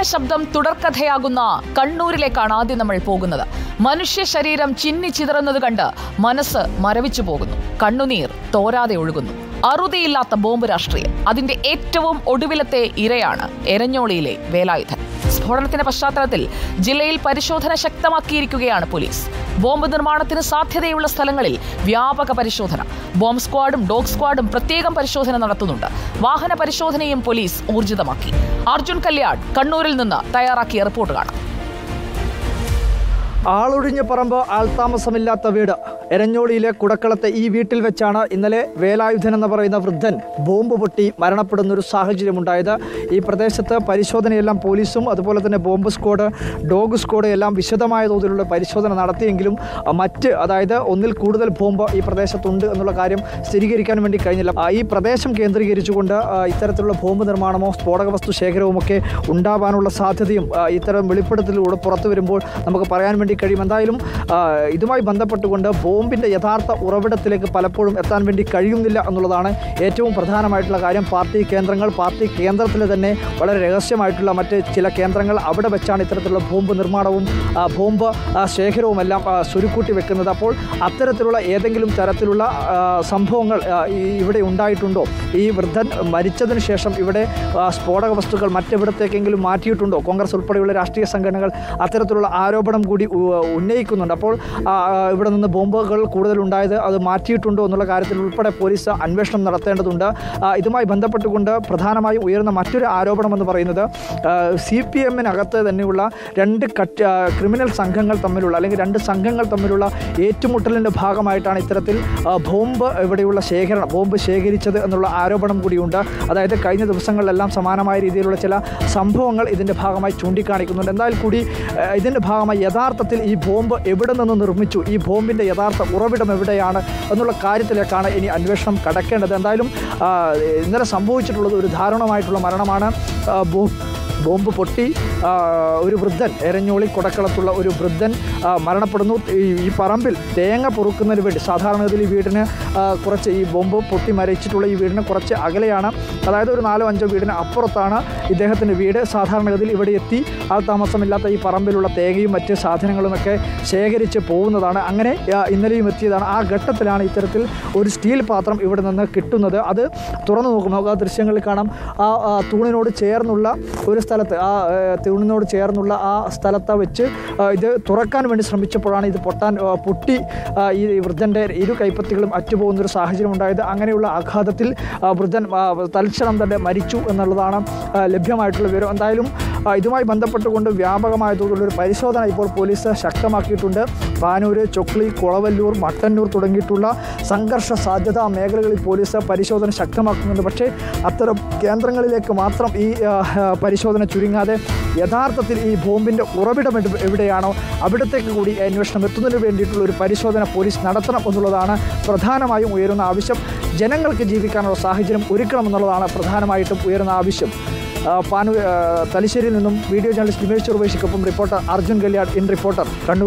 ശബ്ദം തുടർക്കഥയാകുന്ന കണ്ണൂരിലേക്കാണ് ആദ്യം നമ്മൾ പോകുന്നത് മനുഷ്യ ശരീരം ചിന്നി ചിതറുന്നത് കണ്ട് മനസ്സ് മരവിച്ചു പോകുന്നു കണ്ണുനീർ തോരാതെ ഒഴുകുന്നു അറുതിയില്ലാത്ത ബോംബ് രാഷ്ട്രീയം അതിന്റെ ഏറ്റവും ഒടുവിലത്തെ ഇരയാണ് എരഞ്ഞോളിയിലെ വേലായുധൻ സ്ഫോടനത്തിന്റെ പശ്ചാത്തലത്തിൽ ജില്ലയിൽ പരിശോധന ശക്തമാക്കിയിരിക്കുകയാണ് പോലീസ് ബോംബ് നിർമ്മാണത്തിന് സാധ്യതയുള്ള സ്ഥലങ്ങളിൽ വ്യാപക പരിശോധന ബോംബ് സ്ക്വാഡും ഡോഗ് സ്ക്വാഡും പ്രത്യേകം പരിശോധന നടത്തുന്നുണ്ട് വാഹന പരിശോധനയും പോലീസ് ഊർജിതമാക്കി അർജുൻ കല്യാൺ കണ്ണൂരിൽ നിന്ന് തയ്യാറാക്കിയ റിപ്പോർട്ട് കാണാം ആളൊഴിഞ്ഞ പറമ്പ് ആൾതാമസമില്ലാത്ത വീട് എരഞ്ഞോളിയിലെ കുടക്കളത്തെ ഈ വീട്ടിൽ വെച്ചാണ് ഇന്നലെ വേലായുധൻ എന്ന് പറയുന്ന വൃദ്ധൻ ബോംബ് പൊട്ടി മരണപ്പെടുന്ന ഒരു സാഹചര്യമുണ്ടായത് ഈ പ്രദേശത്ത് പരിശോധനയെല്ലാം പോലീസും അതുപോലെ തന്നെ ബോംബ് സ്ക്വാഡ് ഡോഗ് സ്ക്വാഡ് എല്ലാം വിശദമായ തോതിലുള്ള പരിശോധന നടത്തിയെങ്കിലും അ, മറ്റ് അതായത് ഒന്നിൽ കൂടുതൽ ബോംബ് ഈ പ്രദേശത്തുണ്ട് എന്നുള്ള കാര്യം സ്ഥിരീകരിക്കാൻ വേണ്ടി കഴിഞ്ഞില്ല ആ, ഈ പ്രദേശം കേന്ദ്രീകരിച്ചുകൊണ്ട് ആ, ഇത്തരത്തിലുള്ള ബോംബ് നിർമ്മാണമോ സ്ഫോടക വസ്തു ശേഖരവും ഒക്കെ ഉണ്ടാവാനുള്ള സാധ്യതയും ആ, ഇത്തരം വെളിപ്പെടുത്തലിലൂടെ പുറത്തു വരുമ്പോൾ നമുക്ക് പറയാൻ വേണ്ടി കഴിയും എന്തായാലും ആ, ഇതുമായി ബന്ധപ്പെട്ടുകൊണ്ട് ബോംബിൻ്റെ യഥാർത്ഥ ഉറവിടത്തിലേക്ക് പലപ്പോഴും എത്താൻ വേണ്ടി കഴിയുന്നില്ല എന്നുള്ളതാണ് ഏറ്റവും പ്രധാനമായിട്ടുള്ള കാര്യം പാർട്ടി കേന്ദ്രങ്ങൾ പാർട്ടി കേന്ദ്രത്തിൽ തന്നെ വളരെ രഹസ്യമായിട്ടുള്ള മറ്റ് ചില കേന്ദ്രങ്ങൾ അവിടെ വെച്ചാണ് ഇത്തരത്തിലുള്ള ബോംബ് നിർമ്മാണവും ആ, ബോംബ് ആ, ശേഖരവും എല്ലാം ആ, സ്വരുക്കൂട്ടി വെക്കുന്നത് അപ്പോൾ അത്തരത്തിലുള്ള ഏതെങ്കിലും തരത്തിലുള്ള ആ, സംഭവങ്ങൾ ആ, ഈ- ഇവിടെ ഉണ്ടായിട്ടുണ്ടോ ഈ വൃദ്ധൻ മരിച്ചതിന് ശേഷം ഇവിടെ ആ, സ്ഫോടക വസ്തുക്കൾ മറ്റെവിടത്തേക്കെങ്കിലും മാറ്റിയിട്ടുണ്ടോ കോൺഗ്രസ് ഉൾപ്പെടെയുള്ള രാഷ്ട്രീയ സംഘടനകൾ അത്തരത്തിലുള്ള ആരോപണം കൂടി ഉ- ഉന്നയിക്കുന്നുണ്ട് അപ്പോൾ ആ, ഇവിടെ നിന്ന് ബോംബുകൾ കൂടുതൽ ഉണ്ടായത് അത് മാറ്റിയിട്ടുണ്ടോ എന്നുള്ള കാര്യത്തിൽ ഉൾപ്പെടെ പോലീസ് അന്വേഷണം നടത്തേണ്ടതുണ്ട് ആ, ഇതുമായി ബന്ധപ്പെട്ടുകൊണ്ട് പ്രധാനമായും ഉയർന്ന മറ്റൊരു ആരോപണം എന്ന് പറയുന്നത് സി പി എമ്മിനകത്ത് തന്നെയുള്ള രണ്ട് കട്ട് ആ, ക്രിമിനൽ സംഘങ്ങൾ തമ്മിലുള്ള അല്ലെങ്കിൽ രണ്ട് സംഘങ്ങൾ തമ്മിലുള്ള ഏറ്റുമുട്ടലിൻ്റെ ഭാഗമായിട്ടാണ് ഇത്തരത്തിൽ ആ, ബോംബ് ഇവിടെയുള്ള ശേഖരണം ബോംബ് ശേഖരിച്ചത് എന്നുള്ള ആരോപണം കൂടിയുണ്ട് അതായത് കഴിഞ്ഞ ദിവസങ്ങളിലെല്ലാം സമാനമായ രീതിയിലുള്ള ചില സംഭവങ്ങൾ ഇതിൻ്റെ ഭാഗമായി ചൂണ്ടിക്കാണിക്കുന്നുണ്ട് എന്തായാലും കൂടി ആ, ഇതിൻ്റെ ഭാഗമായി യഥാർത്ഥത്തിൽ ഈ ബോംബ് എവിടെ നിന്ന് നിർമ്മിച്ചു ഈ ബോംബിൻ്റെ യഥാർത്ഥ ഉറവിടം എവിടെയാണ് എന്നുള്ള കാര്യത്തിലേക്കാണ് ഇനി അന്വേഷണം കടക്കേണ്ടത് എന്തായാലും ആ, ഇന്നലെ സംഭവിച്ചിട്ടുള്ളത് ഒരു ദാരുണമായിട്ടുള്ള മരണമാണ് ആ, ബോ ബോംബ് പൊട്ടി ആ, ഒരു വൃദ്ധൻ എരഞ്ഞോളി കൊടക്കളത്തുള്ള ഒരു വൃദ്ധൻ ആ, മരണപ്പെടുന്നു ഈ ഈ പറമ്പിൽ തേങ്ങ പൊറുക്കുന്നതിന് വേണ്ടി സാധാരണഗതിയിൽ ഈ വീടിന് ആ, കുറച്ച് ഈ ബോംബ് പൊട്ടി മരിച്ചിട്ടുള്ള ഈ വീടിന് കുറച്ച് അകലെയാണ് അതായത് ഒരു നാലോ അഞ്ചോ വീടിന് അപ്പുറത്താണ് ഇദ്ദേഹത്തിൻ്റെ വീട് സാധാരണഗതിയിൽ ഇവിടെ എത്തി ആൾ താമസമില്ലാത്ത ഈ പറമ്പിലുള്ള തേങ്ങയും മറ്റ് സാധനങ്ങളുമൊക്കെ ശേഖരിച്ച് പോകുന്നതാണ് അങ്ങനെ ആ, ഇന്നലെയും എത്തിയതാണ് ആ ഘട്ടത്തിലാണ് ഇത്തരത്തിൽ ഒരു സ്റ്റീൽ പാത്രം ഇവിടെ നിന്ന് കിട്ടുന്നത് അത് തുറന്നു നോക്കുമ്പോൾ ആ ദൃശ്യങ്ങളിൽ കാണാം ആ ആ തൂണിനോട് ചേർന്നുള്ള ഒരു സ്ഥലത്ത് ആ ഏ, തൂണിനോട് ചേർന്നുള്ള ആ സ്ഥലത്ത് വെച്ച് ആ, ഇത് തുറക്കാൻ വേണ്ടി ശ്രമിച്ചപ്പോഴാണ് ഇത് പൊട്ടാൻ ആ, പൊട്ടി ആ, ഈ വൃദ്ധൻ്റെ ഇരു കൈപ്പത്തികളും അറ്റുപോകുന്ന ഒരു സാഹചര്യം ഉണ്ടായത് അങ്ങനെയുള്ള ആഘാതത്തിൽ ആ, വൃദ്ധൻ ആ, തൽക്ഷണം തന്നെ മരിച്ചു എന്നുള്ളതാണ് ആ, ലഭ്യമായിട്ടുള്ള വിവരം എന്തായാലും ആ, ഇതുമായി ബന്ധപ്പെട്ടുകൊണ്ട് വ്യാപകമായ തോതിലുള്ള ഒരു പരിശോധന ഇപ്പോൾ പോലീസ് ശക്തമാക്കിയിട്ടുണ്ട് പാനൂർ ചൊക്ലി കുളവല്ലൂർ മട്ടന്നൂർ തുടങ്ങിയിട്ടുള്ള സംഘർഷ സാധ്യതാ മേഖലകളിൽ പോലീസ് പരിശോധന ശക്തമാക്കുന്നുണ്ട് പക്ഷേ അത്തരം കേന്ദ്രങ്ങളിലേക്ക് മാത്രം ഈ ആ, ആ, പരിശോധന ചുരുങ്ങാതെ യഥാർത്ഥത്തിൽ ഈ ബോംബിൻ്റെ ഉറവിടം എവിടെ- എവിടെയാണോ അവിടത്തേക്ക് കൂടി അന്വേഷണം എത്തുന്നതിന് വേണ്ടിയിട്ടുള്ള ഒരു പരിശോധന പോലീസ് നടത്തണം എന്നുള്ളതാണ് പ്രധാനമായും ഉയരുന്ന ആവശ്യം ജനങ്ങൾക്ക് ജീവിക്കാനുള്ള സാഹചര്യം ഒരുക്കണം എന്നുള്ളതാണ് പ്രധാനമായിട്ടും ഉയരുന്ന ആവശ്യം ആ, പാനൂർ ആ, തലശ്ശേരിയിൽ നിന്നും വീഡിയോ ജേർണലിസ്റ്റ് ദിനേശ് ചെറുവേശിക്കൊപ്പം reporter Arjun Kalyad in reporter Kannur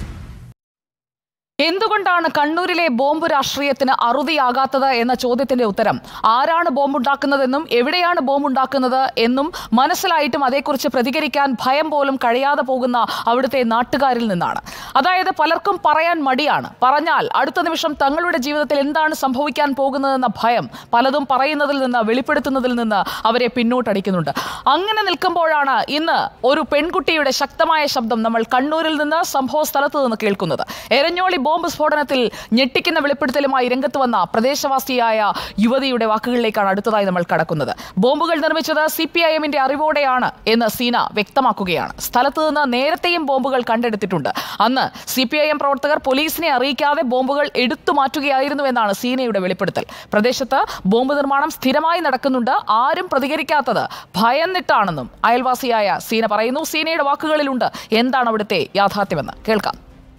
എന്തുകൊണ്ടാണ് കണ്ണൂരിലെ ബോംബ് രാഷ്ട്രീയത്തിന് അറുതിയാകാത്തത് എന്ന ചോദ്യത്തിന്റെ ഉത്തരം ആരാണ് ബോംബുണ്ടാക്കുന്നതെന്നും എവിടെയാണ് ബോംബുണ്ടാക്കുന്നത് എന്നും മനസ്സിലായിട്ടും അതേക്കുറിച്ച് പ്രതികരിക്കാൻ ഭയം പോലും കഴിയാതെ പോകുന്ന അവിടുത്തെ നാട്ടുകാരിൽ നിന്നാണ് അതായത് പലർക്കും പറയാൻ മടിയാണ് പറഞ്ഞാൽ അടുത്ത നിമിഷം തങ്ങളുടെ ജീവിതത്തിൽ എന്താണ് സംഭവിക്കാൻ പോകുന്നതെന്ന ഭയം പലതും പറയുന്നതിൽ നിന്ന് വെളിപ്പെടുത്തുന്നതിൽ നിന്ന് അവരെ പിന്നോട്ടടിക്കുന്നുണ്ട് അങ്ങനെ നിൽക്കുമ്പോഴാണ് ഇന്ന് ഒരു പെൺകുട്ടിയുടെ ശക്തമായ ശബ്ദം നമ്മൾ കണ്ണൂരിൽ നിന്ന് സംഭവ സ്ഥലത്ത് നിന്ന് കേൾക്കുന്നത് എരഞ്ഞോളി ബോംബ് സ്ഫോടനത്തിൽ ഞെട്ടിക്കുന്ന വെളിപ്പെടുത്തലുമായി രംഗത്ത് വന്ന പ്രദേശവാസിയായ യുവതിയുടെ വാക്കുകളിലേക്കാണ് അടുത്തതായി നമ്മൾ കടക്കുന്നത് ബോംബുകൾ നിർമ്മിച്ചത് സി പി ഐ എമ്മിന്റെ അറിവോടെയാണ് എന്ന് സീന വ്യക്തമാക്കുകയാണ് സ്ഥലത്ത് നിന്ന് നേരത്തെയും ബോംബുകൾ കണ്ടെടുത്തിട്ടുണ്ട് അന്ന് സി പി ഐ എം പ്രവർത്തകർ പോലീസിനെ അറിയിക്കാതെ ബോംബുകൾ എടുത്തു മാറ്റുകയായിരുന്നു എന്നാണ് സീനയുടെ വെളിപ്പെടുത്തൽ പ്രദേശത്ത് ബോംബ് നിർമ്മാണം സ്ഥിരമായി നടക്കുന്നുണ്ട് ആരും പ്രതികരിക്കാത്തത് ഭയന്നിട്ടാണെന്നും അയൽവാസിയായ സീന പറയുന്നു സീനയുടെ വാക്കുകളിലുണ്ട് എന്താണ് അവിടുത്തെ യാഥാർത്ഥ്യമെന്ന് കേൾക്കാം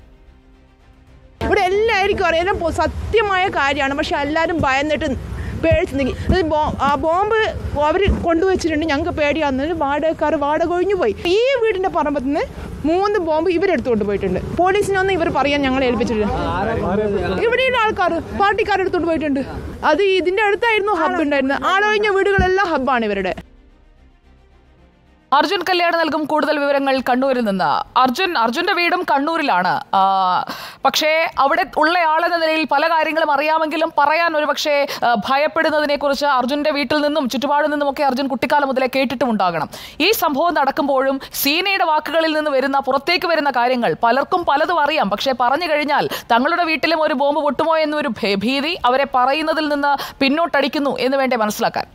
ഇവിടെ എല്ലാവർക്കും അറിയാം എല്ലാം പൊ- സത്യമായ കാര്യമാണ് പക്ഷെ എല്ലാവരും ഭയന്നിട്ട് പേടിച്ച് നിൽക്കി ഇത് ബോ- ആ ബോംബ് അവർ കൊണ്ടുവച്ചിട്ടുണ്ട് ഞങ്ങൾക്ക് പേടിയാകുന്നത് വാടകക്കാർ വാടക ഒഴിഞ്ഞു പോയി ഈ വീടിൻ്റെ പറമ്പത്ത് നിന്ന് മൂന്ന് ബോംബ് ഇവരെടുത്തുകൊണ്ട് പോയിട്ടുണ്ട് പോലീസിനൊന്നും ഇവർ പറയാൻ ഞങ്ങളെ ഏൽപ്പിച്ചിട്ടുണ്ട് ഇവിടെയുള്ള ആൾക്കാർ പാർട്ടിക്കാർ എടുത്തുകൊണ്ട് പോയിട്ടുണ്ട് അത് ഇതിൻ്റെ അടുത്തായിരുന്നു ഹബ്ബ് ഉണ്ടായിരുന്നത് ആളൊഴിഞ്ഞ വീടുകളെല്ലാം ഹബ്ബാണ് ഇവരുടെ അർജുൻ കല്യാട് നൽകും കൂടുതൽ വിവരങ്ങൾ കണ്ണൂരിൽ നിന്ന് അർജുൻ അർജുന്റെ വീടും കണ്ണൂരിലാണ് ആ, പക്ഷേ അവിടെ ഉള്ളയാളെന്ന നിലയിൽ പല കാര്യങ്ങളും അറിയാമെങ്കിലും പറയാൻ ഒരു പക്ഷേ ഭയപ്പെടുന്നതിനെ കുറിച്ച് അർജുന്റെ വീട്ടിൽ നിന്നും ചുറ്റുപാടിൽ നിന്നുമൊക്കെ അർജുൻ കുട്ടിക്കാലം മുതലേ കേട്ടിട്ടുമുണ്ടാകണം ഈ സംഭവം നടക്കുമ്പോഴും സീനയുടെ വാക്കുകളിൽ നിന്ന് വരുന്ന പുറത്തേക്ക് വരുന്ന കാര്യങ്ങൾ പലർക്കും പലതും അറിയാം പക്ഷേ പറഞ്ഞു കഴിഞ്ഞാൽ തങ്ങളുടെ വീട്ടിലും ഒരു ബോംബ് പൊട്ടുമോ എന്നൊരു ഭേ- ഭീതി അവരെ പറയുന്നതിൽ നിന്ന് പിന്നോട്ടടിക്കുന്നു എന്ന് വേണ്ടേ മനസ്സിലാക്കാൻ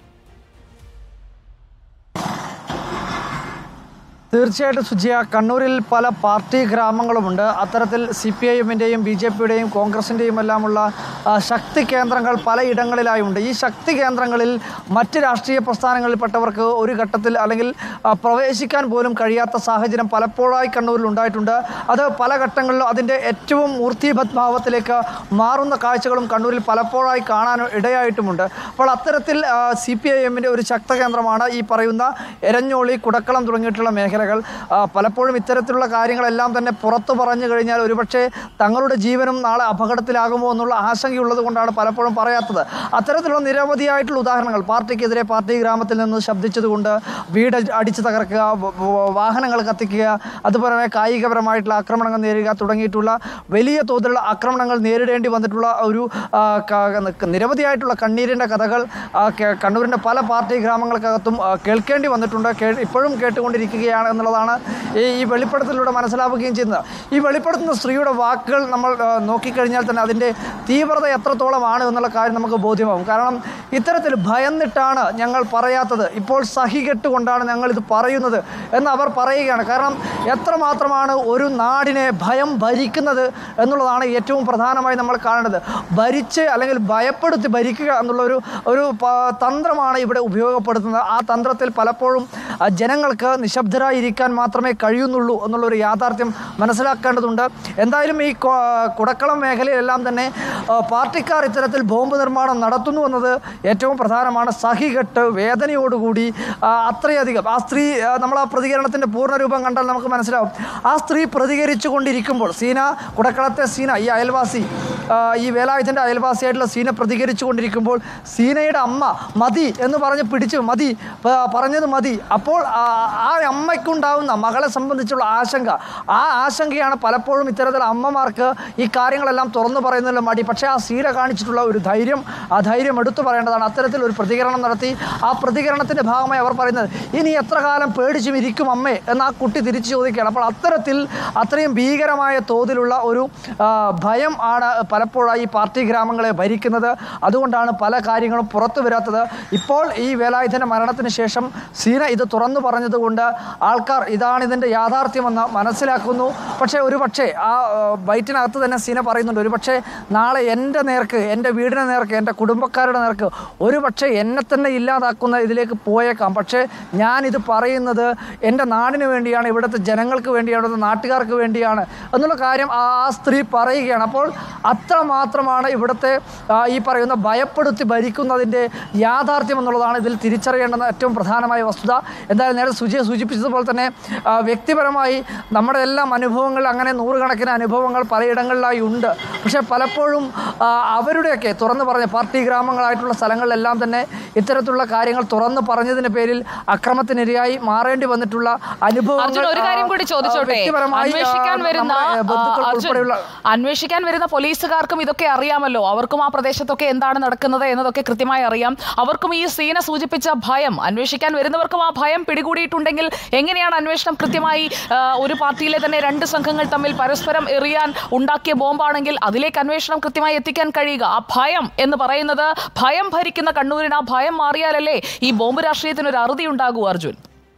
തീർച്ചയായിട്ടും സുജിയ കണ്ണൂരിൽ പല പാർട്ടി ഗ്രാമങ്ങളുമുണ്ട് അത്തരത്തിൽ സി പി ഐ എമ്മിൻ്റെയും ബി ജെ പിയുടെയും കോൺഗ്രസിൻ്റെയും എല്ലാമുള്ള ആ, ശക്തി കേന്ദ്രങ്ങൾ പലയിടങ്ങളിലായി ഉണ്ട് ഈ ശക്തി കേന്ദ്രങ്ങളിൽ മറ്റ് രാഷ്ട്രീയ പ്രസ്ഥാനങ്ങളിൽപ്പെട്ടവർക്ക് ഒരു ഘട്ടത്തിൽ അല്ലെങ്കിൽ ആ, പ്രവേശിക്കാൻ പോലും കഴിയാത്ത സാഹചര്യം പലപ്പോഴായി കണ്ണൂരിൽ ഉണ്ടായിട്ടുണ്ട് അത് പല ഘട്ടങ്ങളിലും അതിൻ്റെ ഏറ്റവും മൂർത്തിഭദ്ഭാവത്തിലേക്ക് മാറുന്ന കാഴ്ചകളും കണ്ണൂരിൽ പലപ്പോഴായി കാണാൻ ഇടയായിട്ടുമുണ്ട് അപ്പോൾ അത്തരത്തിൽ സി പി ഐ എമ്മിൻ്റെ ഒരു ശക്ത കേന്ദ്രമാണ് ഈ പറയുന്ന എരഞ്ഞോളി കുടക്കളം തുടങ്ങിയിട്ടുള്ള മേഖലകൾ ആ, പലപ്പോഴും ഇത്തരത്തിലുള്ള കാര്യങ്ങളെല്ലാം തന്നെ പുറത്തു പറഞ്ഞു കഴിഞ്ഞാൽ ഒരുപക്ഷെ തങ്ങളുടെ ജീവനും നാളെ അപകടത്തിലാകുമോ എന്നുള്ള ആശങ്കയുള്ളത് കൊണ്ടാണ് പലപ്പോഴും പറയാത്തത് അത്തരത്തിലുള്ള നിരവധിയായിട്ടുള്ള ഉദാഹരണങ്ങൾ പാർട്ടിക്കെതിരെ പാർട്ടി ഗ്രാമത്തിൽ നിന്ന് ശബ്ദിച്ചതുകൊണ്ട് വീട് അടിച്ചു തകർക്കുക വ- വ- വാഹനങ്ങൾ കത്തിക്കുക അതുപോലെ തന്നെ കായികപരമായിട്ടുള്ള ആക്രമണങ്ങൾ നേരിടുക തുടങ്ങിയിട്ടുള്ള വലിയ തോതിലുള്ള ആക്രമണങ്ങൾ നേരിടേണ്ടി വന്നിട്ടുള്ള ഒരു ആ, ക- നിരവധിയായിട്ടുള്ള കണ്ണീരിൻ്റെ കഥകൾ ആ, കെ- കണ്ണൂരിൻ്റെ പല പാർട്ടി ഗ്രാമങ്ങൾക്കകത്തും ആ, കേൾക്കേണ്ടി വന്നിട്ടുണ്ട് കേ ഇപ്പോഴും കേട്ടുകൊണ്ടിരിക്കുകയാണ് എന്നുള്ളതാണ് ഈ ഈ വെളിപ്പെടുത്തലിലൂടെ മനസ്സിലാവുകയും ചെയ്യുന്നത് ഈ വെളിപ്പെടുത്തുന്ന സ്ത്രീയുടെ വാക്കുകൾ നമ്മൾ ആ, നോക്കിക്കഴിഞ്ഞാൽ തന്നെ അതിൻ്റെ തീവ്രത എത്രത്തോളമാണ് എന്നുള്ള കാര്യം നമുക്ക് ബോധ്യമാകും കാരണം ഇത്തരത്തിൽ ഭയന്നിട്ടാണ് ഞങ്ങൾ പറയാത്തത് ഇപ്പോൾ സഹികെട്ടുകൊണ്ടാണ് ഞങ്ങൾ ഇത് പറയുന്നത് എന്ന് അവർ പറയുകയാണ് കാരണം എത്രമാത്രമാണ് ഒരു നാടിനെ ഭയം ഭരിക്കുന്നത് എന്നുള്ളതാണ് ഏറ്റവും പ്രധാനമായി നമ്മൾ കാണേണ്ടത് ഭരിച്ച് അല്ലെങ്കിൽ ഭയപ്പെടുത്തി ഭരിക്കുക എന്നുള്ള ഒരു ഒരു പ- തന്ത്രമാണ് ഇവിടെ ഉപയോഗപ്പെടുത്തുന്നത് ആ തന്ത്രത്തിൽ പലപ്പോഴും ആ, ജനങ്ങൾക്ക് നിശബ്ദരായിരിക്കാൻ മാത്രമേ കഴിയുന്നുള്ളൂ എന്നുള്ളൊരു യാഥാർത്ഥ്യം മനസ്സിലാക്കേണ്ടതുണ്ട് എന്തായാലും ഈ കൊ- കുടക്കളം മേഖലയിലെല്ലാം തന്നെ ആ, പാർട്ടിക്കാർ ഇത്തരത്തിൽ ബോംബ് നിർമ്മാണം നടത്തുന്നു എന്നത് ഏറ്റവും പ്രധാനമാണ് സഹികെട്ട് വേദനയോടുകൂടി ആ, അത്രയധികം ആ സ്ത്രീ ആ, നമ്മൾ ആ പ്രതികരണത്തിൻ്റെ പൂർണ്ണരൂപം കണ്ടാൽ നമുക്ക് മനസ്സിലാവും ആ സ്ത്രീ പ്രതികരിച്ചു കൊണ്ടിരിക്കുമ്പോൾ സീന കുടക്കളത്തെ സീന ഈ അയൽവാസി ആ, ഈ വേലായുധൻ്റെ അയൽവാസിയായിട്ടുള്ള സീന പ്രതികരിച്ചു കൊണ്ടിരിക്കുമ്പോൾ സീനയുടെ അമ്മ മതി എന്ന് പറഞ്ഞ് പിടിച്ചു മതി പ- പറഞ്ഞത് മതി അപ്പോൾ ആ ആ അമ്മയ്ക്കുണ്ടാവുന്ന മകളെ സംബന്ധിച്ചുള്ള ആശങ്ക ആ ആശങ്കയാണ് പലപ്പോഴും ഇത്തരത്തിൽ അമ്മമാർക്ക് ഈ കാര്യങ്ങളെല്ലാം തുറന്നു പറയുന്നതിൽ മടി പക്ഷേ ആ സീന കാണിച്ചിട്ടുള്ള ഒരു ധൈര്യം ആ ധൈര്യം എടുത്തു പറയേണ്ടതാണ് അത്തരത്തിൽ ഒരു പ്രതികരണം നടത്തി ആ പ്രതികരണത്തിൻ്റെ ഭാഗമായി അവർ പറയുന്നത് ഇനി എത്ര കാലം പേടിച്ചും ഇരിക്കും അമ്മേ എന്ന് ആ കുട്ടി തിരിച്ചു ചോദിക്കുകയാണ് അപ്പോൾ അത്തരത്തിൽ അത്രയും ഭീകരമായ തോതിലുള്ള ഒരു ആ, ഭയം ആണ് പലപ്പോഴായി ഈ പാർട്ടി ഗ്രാമങ്ങളെ ഭരിക്കുന്നത് അതുകൊണ്ടാണ് പല കാര്യങ്ങളും പുറത്തു വരാത്തത് ഇപ്പോൾ ഈ വേലായുധൻ്റെ മരണത്തിന് ശേഷം സീന ഇത് തുറന്നു പറഞ്ഞതുകൊണ്ട് ആൾക്കാർ ഇതാണ് ഇതിൻ്റെ യാഥാർത്ഥ്യമെന്ന് മനസ്സിലാക്കുന്നു പക്ഷേ ഒരു പക്ഷേ ആ ആ, ബൈറ്റിനകത്ത് തന്നെ സീന പറയുന്നുണ്ട് ഒരു പക്ഷേ നാളെ എൻ്റെ നേർക്ക് എൻ്റെ വീടിന് നേർക്ക് എൻ്റെ കുടുംബക്കാരുടെ നേർക്ക് ഒരു പക്ഷേ എന്നെ തന്നെ ഇല്ലാതാക്കുന്ന ഇതിലേക്ക് പോയേക്കാം പക്ഷേ ഞാനിത് പറയുന്നത് എൻ്റെ നാടിന് വേണ്ടിയാണ് ഇവിടുത്തെ ജനങ്ങൾക്ക് വേണ്ടിയാണ് ഇവിടുത്തെ നാട്ടുകാർക്ക് വേണ്ടിയാണ് എന്നുള്ള കാര്യം ആ ആ സ്ത്രീ പറയുകയാണ് അപ്പോൾ അത്രമാത്രമാണ് ഇവിടുത്തെ ആ, ഈ പറയുന്ന ഭയപ്പെടുത്തി ഭരിക്കുന്നതിൻ്റെ യാഥാർത്ഥ്യം എന്നുള്ളതാണ് ഇതിൽ തിരിച്ചറിയേണ്ടുന്ന ഏറ്റവും പ്രധാനമായ വസ്തുത എന്തായാലും നേരെ സുജിയെ സൂചിപ്പിച്ചതുപോലെ തന്നെ ആ, വ്യക്തിപരമായി നമ്മുടെ എല്ലാം അനുഭവങ്ങൾ അങ്ങനെ നൂറുകണക്കിന് അനുഭവങ്ങൾ പലയിടങ്ങളിലായി ഉണ്ട് പക്ഷേ പലപ്പോഴും ആ, അവരുടെയൊക്കെ തുറന്നു പറഞ്ഞ പാർട്ടി ഗ്രാമങ്ങളായിട്ടുള്ള സ്ഥലങ്ങളിലെല്ലാം തന്നെ ഇത്തരത്തിലുള്ള കാര്യങ്ങൾ തുറന്നു പറഞ്ഞതിന് പേരിൽ അക്രമത്തിനിരയായി മാറേണ്ടി വന്നിട്ടുള്ള അനുഭവങ്ങൾ അർജുൻ ഒരു കാര്യം കൂടി ആ, ചോദിച്ചോട്ടെ വ്യക്തിപരമായി, ആ, അന്വേഷിക്കാൻ വരുന്ന നമ്മുടെ ബന്ധുക്കൾ ആ, അർജുൻ, ഉൾപ്പെടെയുള്ള അന്വേഷിക്കാൻ വരുന്ന പോലീസുകാർക്കും ഇതൊക്കെ അറിയാമല്ലോ അവർക്കും ആ പ്രദേശത്തൊക്കെ എന്താണ് നടക്കുന്നത് എന്നതൊക്കെ കൃത്യമായി അറിയാം അവർക്കും ഈ സീന സൂചിപ്പിച്ച ഭയം അന്വേഷിക്കാൻ വരുന്നവർക്കും ആ ഭയം പിടികൂടിയിട്ടുണ്ടെങ്കിൽ എങ്ങനെയാണ് അന്വേഷണം കൃത്യമായി ആ, ഒരു പാർട്ടിയിലെ തന്നെ രണ്ട് സംഘങ്ങൾ തമ്മിൽ പരസ്പരം എറിയാൻ ഉണ്ടാക്കിയ ബോംബാണെങ്കിൽ അതിലേക്ക് അന്വേഷണം കൃത്യമായി എത്തിക്കാൻ കഴിയുക ആ ഭയം എന്ന് പറയുന്നത് ഭയം ഭരിക്കുന്ന കണ്ണൂരിന് ആ ഭയം മാറിയാലല്ലേ ഈ ബോംബ് രാഷ്ട്രീയത്തിന് ഒരു അറുതി ഉണ്ടാകൂ അർജുൻ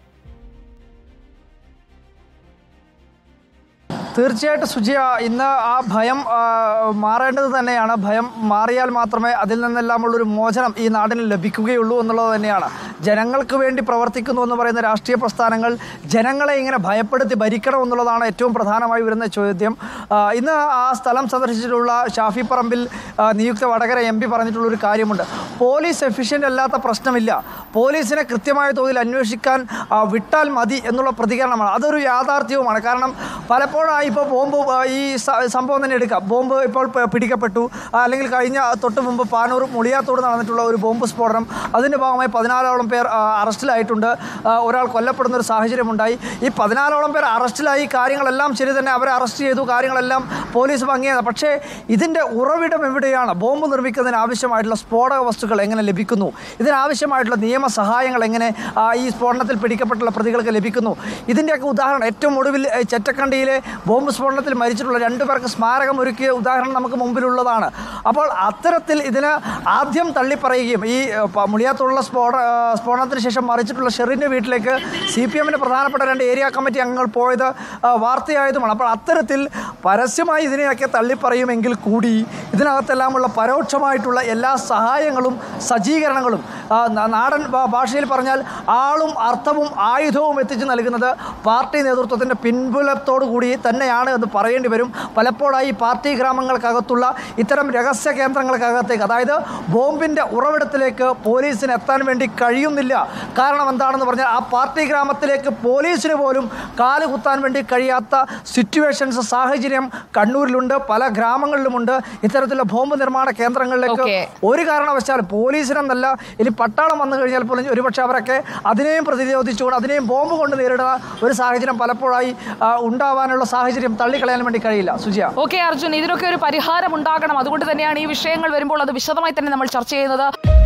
തീർച്ചയായിട്ടും സുജിയ ഇന്ന് ആ ഭയം ആ, മാറേണ്ടത് തന്നെയാണ് ഭയം മാറിയാൽ മാത്രമേ അതിൽ നിന്നെല്ലാമുള്ളൊരു മോചനം ഈ നാടിന് ലഭിക്കുകയുള്ളൂ എന്നുള്ളത് തന്നെയാണ് ജനങ്ങൾക്ക് വേണ്ടി പ്രവർത്തിക്കുന്നു എന്ന് പറയുന്ന രാഷ്ട്രീയ പ്രസ്ഥാനങ്ങൾ ജനങ്ങളെ ഇങ്ങനെ ഭയപ്പെടുത്തി ഭരിക്കണം എന്നുള്ളതാണ് ഏറ്റവും പ്രധാനമായി വരുന്ന ചോദ്യം ആ, ഇന്ന് ആ സ്ഥലം സന്ദർശിച്ചിട്ടുള്ള ഷാഫി പറമ്പിൽ ആ, നിയുക്ത വടകര എം പി പറഞ്ഞിട്ടുള്ളൊരു കാര്യമുണ്ട് പോലീസ് എഫിഷ്യൻ്റ് അല്ലാത്ത പ്രശ്നമില്ല പോലീസിനെ കൃത്യമായ തോതിൽ അന്വേഷിക്കാൻ ആ, വിട്ടാൽ മതി എന്നുള്ള പ്രതികരണമാണ് അതൊരു യാഥാർത്ഥ്യവുമാണ് കാരണം പലപ്പോഴായി ഉദാഹരണമായി ഇപ്പോൾ ബോംബ് ആ, ഈ സ- സംഭവം തന്നെ എടുക്കാം ബോംബ് ഇപ്പോൾ പ- പിടിക്കപ്പെട്ടു ആ, അല്ലെങ്കിൽ കഴിഞ്ഞ തൊട്ട് മുമ്പ് പാനൂർ മുളിയാത്തോട് നടന്നിട്ടുള്ള ഒരു ബോംബ് സ്ഫോടനം അതിൻ്റെ ഭാഗമായി പതിനാലോളം പേർ ആ, അറസ്റ്റിലായിട്ടുണ്ട് ആ, ഒരാൾ കൊല്ലപ്പെടുന്ന ഒരു സാഹചര്യമുണ്ടായി ഈ പതിനാലോളം പേർ അറസ്റ്റിലായി കാര്യങ്ങളെല്ലാം ശരി തന്നെ അവരെ അറസ്റ്റ് ചെയ്തു കാര്യങ്ങളെല്ലാം പോലീസ് ഭംഗിയാണ് പക്ഷേ ഇതിൻ്റെ ഉറവിടം എവിടെയാണ് ബോംബ് നിർമ്മിക്കുന്നതിന് ആവശ്യമായിട്ടുള്ള സ്ഫോടക വസ്തുക്കൾ എങ്ങനെ ലഭിക്കുന്നു ഇതിനാവശ്യമായിട്ടുള്ള നിയമസഹായങ്ങൾ എങ്ങനെ ആ, ഈ സ്ഫോടനത്തിൽ പിടിക്കപ്പെട്ടുള്ള പ്രതികൾക്ക് ലഭിക്കുന്നു ഇതിൻ്റെയൊക്കെ ഉദാഹരണം ഏറ്റവും ഒടുവിൽ ഏ, ചെറ്റക്കണ്ടിയിലെ ബോംബ് സ്ഫോടനത്തിൽ മരിച്ചിട്ടുള്ള രണ്ടു പേർക്ക് സ്മാരകം ഒരുക്കിയ ഉദാഹരണം നമുക്ക് മുമ്പിലുള്ളതാണ് അപ്പോൾ അത്തരത്തിൽ ഇതിന് ആദ്യം തള്ളിപ്പറയുകയും ഈ ഏ, പ- മുളിയാത്തുള്ള സ്ഫോട ആ, സ്ഫോടനത്തിന് ശേഷം മറിച്ചിട്ടുള്ള ഷെറിൻ്റെ വീട്ടിലേക്ക് സി പി എമ്മിൻ്റെ പ്രധാനപ്പെട്ട രണ്ട് ഏരിയ കമ്മിറ്റി അംഗങ്ങൾ പോയത് ആ, വാർത്തയായതുമാണ് അപ്പോൾ അത്തരത്തിൽ പരസ്യമായി ഇതിനെയൊക്കെ തള്ളിപ്പറയുമെങ്കിൽ കൂടി ഇതിനകത്തെല്ലാമുള്ള പരോക്ഷമായിട്ടുള്ള എല്ലാ സഹായങ്ങളും സജ്ജീകരണങ്ങളും ആ, ന- നാടൻ ഭാ- ഭാഷയിൽ പറഞ്ഞാൽ ആളും അർത്ഥവും ആയുധവും എത്തിച്ചു നൽകുന്നത് പാർട്ടി നേതൃത്വത്തിൻ്റെ പിൻബലത്തോടു കൂടി തന്നെയാണ് എന്ന് പറയേണ്ടി വരും പലപ്പോഴായി പാർട്ടി ഗ്രാമങ്ങൾക്കകത്തുള്ള ഇത്തരം രഹസ്യ കേന്ദ്രങ്ങൾക്കകത്തേക്ക് അതായത് ബോംബിൻ്റെ ഉറവിടത്തിലേക്ക് പോലീസിന് എത്താൻ വേണ്ടി കഴിയുന്നില്ല കാരണം എന്താണെന്ന് പറഞ്ഞാൽ ആ പാർട്ടി ഗ്രാമത്തിലേക്ക് പോലീസിന് പോലും കാല് കുത്താൻ വേണ്ടി കഴിയാത്ത സിറ്റുവേഷൻസ് സാഹചര്യം കണ്ണൂരിലുണ്ട് പല ഗ്രാമങ്ങളിലുമുണ്ട് ഇത്തരത്തിലുള്ള ബോംബ് നിർമ്മാണ കേന്ദ്രങ്ങളിലേക്ക് Okay. ഒരു കാരണവശാലും പോലീസിനെന്നല്ല ഇനി പട്ടാളം വന്നു കഴിഞ്ഞാൽ പോലും ഒരുപക്ഷെ അവരൊക്കെ അതിനെയും പ്രതിരോധിച്ചുകൊണ്ട് അതിനെയും ബോംബ് കൊണ്ട് നേരിടുന്ന ഒരു സാഹചര്യം പലപ്പോഴായി ആ, ഉണ്ടാവാനുള്ള സാഹചര്യം തള്ളിക്കളയാൻ വേണ്ടി കഴിയില്ല സുജിയ ഓക്കെ അർജുൻ ഇതിനൊക്കെ ഒരു പരിഹാരം ഉണ്ടാകണം അതുകൊണ്ട് തന്നെയാണ് ഈ വിഷയങ്ങൾ വരുമ്പോൾ അത് വിശദമായി തന്നെ നമ്മൾ ചർച്ച ചെയ്യുന്നത്